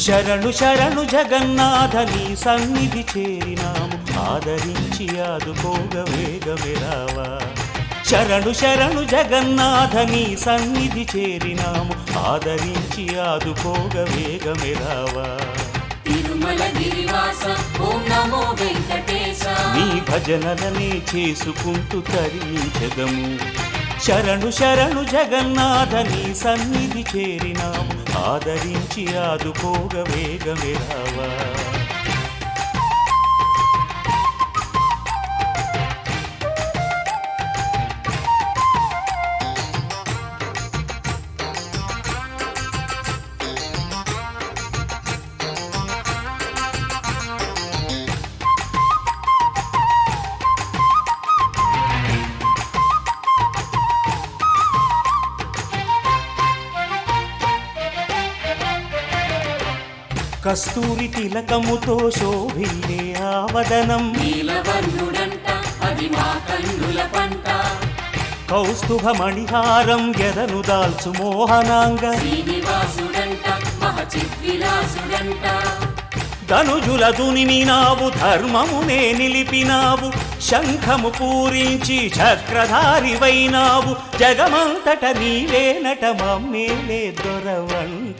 శరణు శరణు జగన్నాథ నీ సన్నిధి చేరినాము ఆదరించి ఆదుకోగ వేగమెరావా శరణు శరణు జగన్నాథ నీ సన్నిధి చేరినాము ఆదరించి ఆదుకోగ వేగమెరావా తిరుమల గిరివాస ఓం నమో వెంకటేశ నీ భజనలనే చేసుకుంటూ తరించదము శరణు శరణు జగన్నాథ నీ సన్నిధి చేరినాము ఆదరించి ఆదుకోగ వేగమెరావా కస్తూరి తిలకముతో శోభిల్లే ఆవదనం నీలవర్ణుడంట అది మా కన్నుల పంట కౌస్తుభ మణిహారం ఎదను దాల్చు మోహనాంగ శ్రీనివాసుడంట మహచిద్విలాసుడంట ధనుజుల దునిమినావు ధర్మమునే నిలిపినావు శంఖము పూరించి చక్రధారివైనావు జగమంతట నీవేనట మమ్మేలే దొరవంట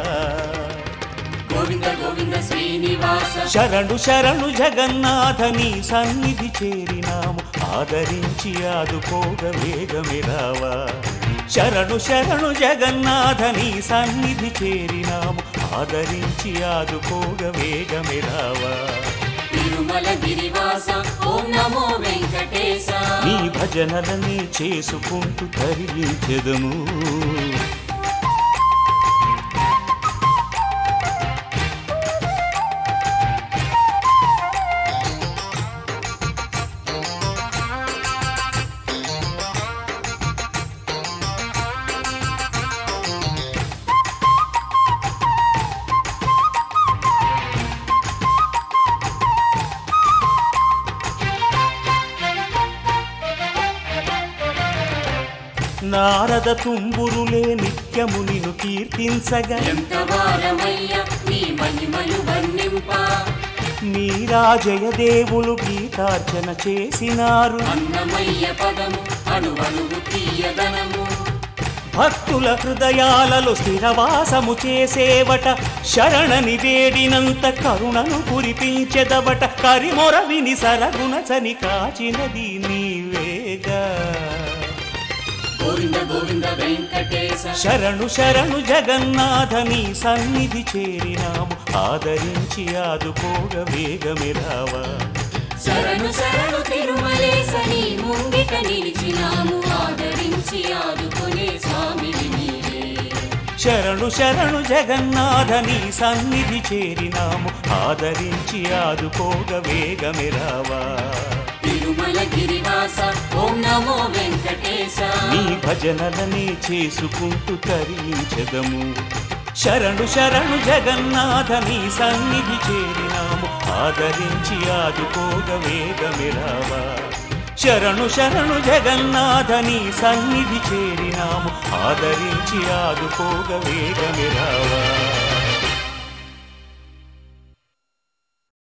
గోవింద గోవింద శ్రీనివాస శరణు శరణు జగన్నాథ నీ సన్నిధి చేరినాము ఆదరించి ఆదుకోగ వేగమిరావా శరణు శరణు జగన్నాథ నీ సన్నిధి చేరినాము ఆదరించి ఆదుకోగ వేగమిరావా తిరుమల గిరివాస ఓం నమో వెంకటేశ నీ భజనలని చేసుకుంటూ తరించెదము నారద తుంబురులే నిత్యము నిన్ను కీర్తించగా ఎంత వారమయ్య నీ మహిమలు వర్ణింప మీరాజయ దేవులు గీతార్చన చేసినారు అన్నమయ్య పదము అణువణువు తీయదనము భక్తుల హృదయాలలో స్థిరవాసము చేసేవట శరణని వేడినంత కరుణను కురిపించెదవట కరిమొర విని సరగుణ చని కాచినది నీవేగా గోవింద గోవింద వెంకటేశ శరణు శరణు జగన్నాథ నీ సన్నిధి చేరినాము ఆదరించి ఆదుకోగ వేగమిరావా శరణు శరణు తిరుమలేశని ముంగిట నిలిచినాము ఆదరించి ఆదుకునే స్వామిని నీవే శరణు శరణు జగన్నాథ నీ సన్నిధి చేరినాము ఆదరించి ఆదుకోగ వేగమిరావా తిరుమల గిరివాస ఓం నమో వెంకటేశ నీ భజనలని చేసుకుంటూ తరించదము శరణు శరణు జగన్నాథ నీ సన్నిధి చేరినాము ఆదరించి ఆదుకోగ వేగమిరావా శరణు శరణు జగన్నాథ నీ సన్నిధి చేరినాము ఆదరించి ఆదుకోగ వేగమిరావా